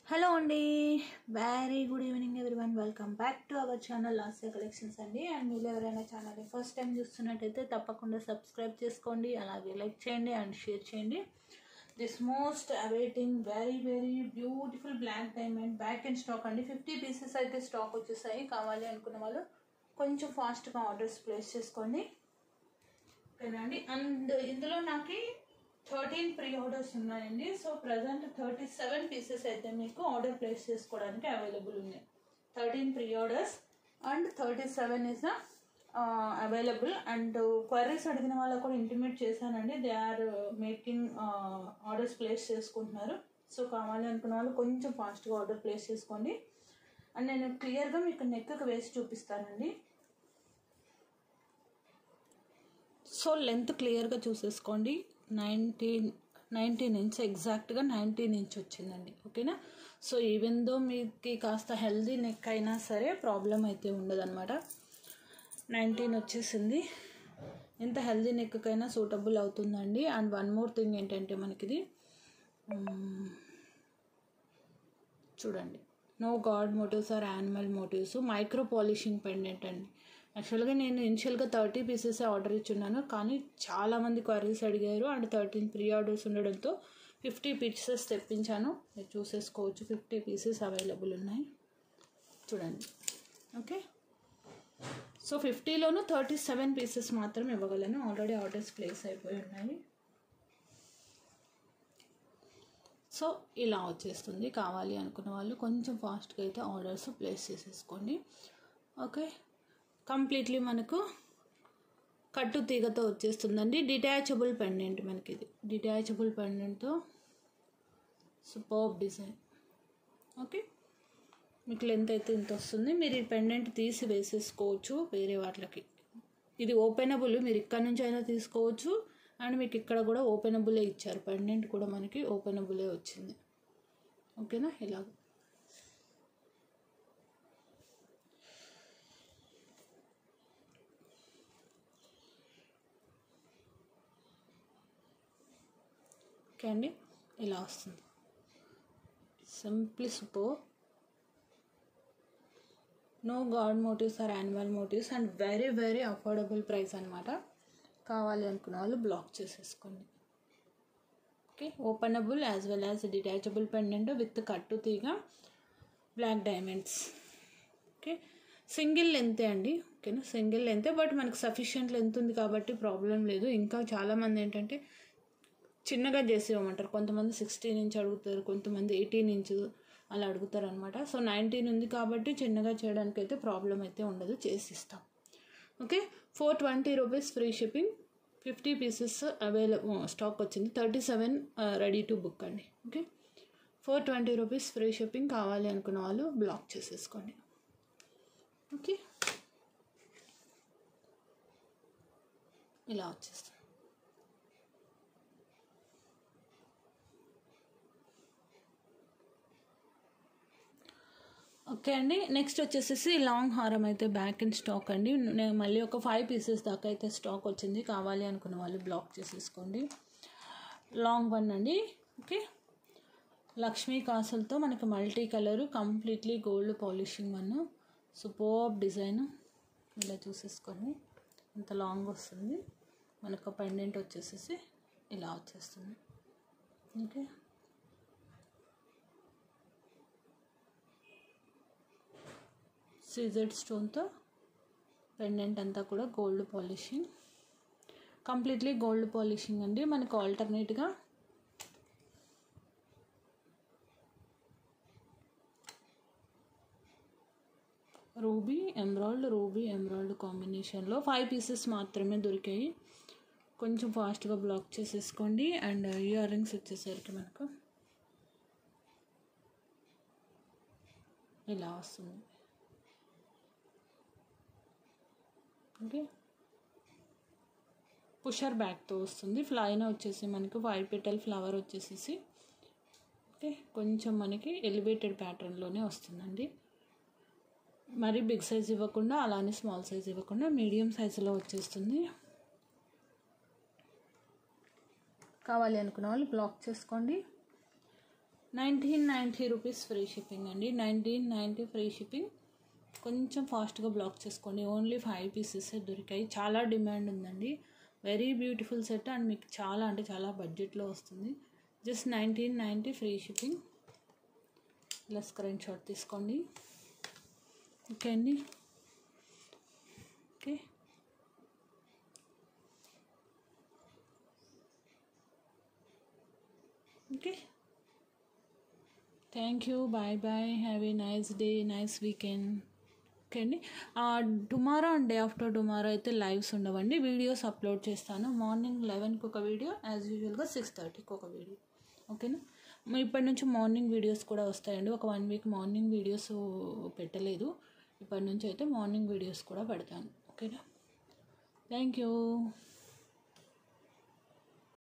hello అండి very good evening every one welcome back to our channel Lasya collections అండి and మీరు ఎవరైనా ఛానల్ని ఫస్ట్ టైం చూస్తున్నట్టయితే తప్పకుండా సబ్స్క్రైబ్ చేసుకోండి అలాగే లైక్ చేయండి అండ్ షేర్ చేయండి this most awaiting very very beautiful black diamond back and stock అండి ఫిఫ్టీ పీసెస్ అయితే స్టాక్ వచ్చేసాయి కావాలి అనుకున్న వాళ్ళు కొంచెం ఫాస్ట్గా ఆర్డర్స్ ప్లేస్ చేసుకోండి ఓకేనండి అండ్ ఇందులో నాకు థర్టీన్ ప్రీ ఆర్డర్స్ ఉన్నాయండి so present thirty seven pieces అయితే మీకు ఆర్డర్ ప్లేస్ చేసుకోవడానికి అవైలబుల్ ఉన్నాయి thirteen pre orders and thirty seven is available and queries అడిగిన వాళ్ళకు కూడా ఇంటిమేట్ చేశానండి they are making orders place చేసుకుంటున్నారు సో కావాలి అనుకున్న వాళ్ళు కొంచెం ఫాస్ట్గా ఆర్డర్ ప్లేస్ చేసుకోండి అండ్ నేను క్లియర్గా మీకు నెక్కి వేసి చూపిస్తానండి సో లెంత్ క్లియర్గా చూసేసుకోండి నైన్టీన్ నైన్టీన్ ఇంచ్ ఎగ్జాక్ట్గా నైన్టీన్ ఇంచ్ వచ్చిందండి ఓకేనా సో ఈవెన్ దో మీకు కాస్త హెల్దీ నెక్ అయినా సరే ప్రాబ్లం అయితే ఉండదన్నమాట నైన్టీన్ వచ్చేసింది ఎంత హెల్దీ నెక్కైనా సూటబుల్ అవుతుందండి అండ్ వన్ మోర్ థింగ్ ఏంటంటే మనకిది చూడండి no god motifs or animal motifs micro polishing pendant అండి యాక్చువల్గా నేను ఇనిషియల్గా థర్టీ పీసెస్ ఆర్డర్ ఇచ్చున్నాను కానీ చాలామంది క్వరీస్ అడిగారు అండ్ థర్టీన్ ప్రీ ఆర్డర్స్ ఉండడంతో ఫిఫ్టీ పీసెస్ తెప్పించాను మీరు చూసేసుకోవచ్చు ఫిఫ్టీ పీసెస్ అవైలబుల్ ఉన్నాయి చూడండి ఓకే సో ఫిఫ్టీలోనూ థర్టీ సెవెన్ పీసెస్ మాత్రం ఇవ్వగలను ఆల్రెడీ ఆర్డర్స్ ప్లేస్ అయిపోయి ఉన్నాయి సో ఇలా వచ్చేస్తుంది కావాలి అనుకున్న వాళ్ళు కొంచెం ఫాస్ట్గా అయితే ఆర్డర్స్ ప్లేస్ చేసేసుకోండి ఓకే కంప్లీట్లీ మనకు కట్టు తీగతో వచ్చేస్తుందండి డిటాచబుల్ పెండెంట్ మనకి ఇది డిటాచబుల్ పెండెంట్తో సూపర్ డిజైన్ ఓకే మీకు లెంత్ అయితే ఇంత వస్తుంది మీరు ఈ పెండెంట్ తీసి వేసేసుకోవచ్చు వేరే వాటికి ఇది ఓపెనబుల్ మీరు ఇక్కడ నుంచి అయినా తీసుకోవచ్చు అండ్ మీకు ఇక్కడ కూడా ఓపెనబులే ఇచ్చారు పెండెంట్ కూడా మనకి ఓపెనబులే వచ్చింది ఓకేనా ఇలాగ ఓకే అండి ఇలా వస్తుంది simply super no god motifs or animal motifs and very very affordable price అనమాట కావాలి అనుకున్న వాళ్ళు బ్లాక్ చేసేసుకోండి okay openable as well as detachable pendant with కట్టు తీగ బ్లాక్ డైమండ్స్ ఓకే సింగిల్ లెంతే అండి ఓకేనా సింగిల్ లెంతే బట్ మనకు సఫిషియంట్ లెంత్ ఉంది కాబట్టి ప్రాబ్లం లేదు ఇంకా చాలామంది ఏంటంటే చిన్నగా చేసి ఇవ్వమంటారు కొంతమంది సిక్స్టీన్ ఇంచ్ అడుగుతారు కొంతమంది ఎయిటీన్ ఇంచ్ అలా అడుగుతారు అనమాట సో నైన్టీన్ ఉంది కాబట్టి చిన్నగా చేయడానికి అయితే ప్రాబ్లం అయితే ఉండదు చేసి ఇస్తాం okay four twenty rupees free shipping fifty pieces available stock వచ్చింది thirty seven ready to book అండి okay four twenty rupees free shipping కావాలి అనుకున్న వాళ్ళు బ్లాక్ చేసేసుకోండి ఓకే ఇలా వచ్చేస్తుంది ఓకే అండి నెక్స్ట్ వచ్చేసేసి లాంగ్ హారం అయితే బ్యాక్ ఇన్ స్టాక్ అండి నేను మళ్ళీ ఒక ఫైవ్ పీసెస్ దాకా అయితే స్టాక్ వచ్చింది కావాలి అనుకున్న వాళ్ళు బ్లాక్ చేసేసుకోండి లాంగ్ వన్ అండి ఓకే లక్ష్మీ కాసులతో మనకి multi colour completely gold polishing one super design ఇలా చూసేసుకోండి ఇంత లాంగ్ వస్తుంది మనకు పెండెంట్ వచ్చేసేసి ఇలా వచ్చేస్తుంది ఓకే సీజెడ్ స్టోన్తో పెండెంట్ అంతా కూడా gold polishing completely gold polishing అండి మనకు ఆల్టర్నేట్గా రూబీ ఎమరాల్డ్ రూబీ ఎమరాల్డ్ కాంబినేషన్లో ఫైవ్ పీసెస్ మాత్రమే దొరికాయి కొంచెం ఫాస్ట్గా బ్లాక్ చేసేసుకోండి అండ్ ఇయర్ రింగ్స్ వచ్చేసరికి మనకు ఇలా వస్తుంది ఓకే పుషర్ బ్యాగ్తో వస్తుంది ఫ్లైన్ వచ్చేసి మనకు ఫైవ్ పెటల్ ఫ్లవర్ వచ్చేసేసి ఓకే కొంచెం మనకి ఎలివేటెడ్ ప్యాటర్న్లోనే వస్తుందండి మరి బిగ్ సైజ్ ఇవ్వకుండా అలానే స్మాల్ సైజ్ ఇవ్వకుండా మీడియం సైజులో వచ్చేస్తుంది కావాలి అనుకున్న వాళ్ళు బ్లాక్ చేసుకోండి nineteen ninety rupees free shipping అండి నైన్టీన్ నైంటీ ఫ్రీ షిప్పింగ్ కొంచెం ఫాస్ట్గా బ్లాక్ చేసుకోండి ఓన్లీ ఫైవ్ పీసెస్ దొరికాయి చాలా డిమాండ్ ఉందండి వెరీ బ్యూటిఫుల్ సెట్ అండ్ మీకు చాలా అంటే చాలా బడ్జెట్లో వస్తుంది just nineteen ninety free shipping ఇలా స్క్రీన్ షాట్ తీసుకోండి ఓకే అండి okay okay thank you bye bye have a nice day nice weekend okay అండి tomorrow and day after tomorrow అయితే లైవ్స్ ఉండవండి వీడియోస్ అప్లోడ్ చేస్తాను మార్నింగ్ లెవెన్కి ఒక వీడియో యాజ్ యూజువల్గా సిక్స్ థర్టీకి ఒక వీడియో ఓకేనా మరి ఇప్పటి నుంచి మార్నింగ్ వీడియోస్ కూడా వస్తాయండి ఒక వన్ వీక్ మార్నింగ్ వీడియోస్ పెట్టలేదు ఇప్పటి నుంచి అయితే మార్నింగ్ వీడియోస్ కూడా పెడతాను ఓకేనా థ్యాంక్ యూ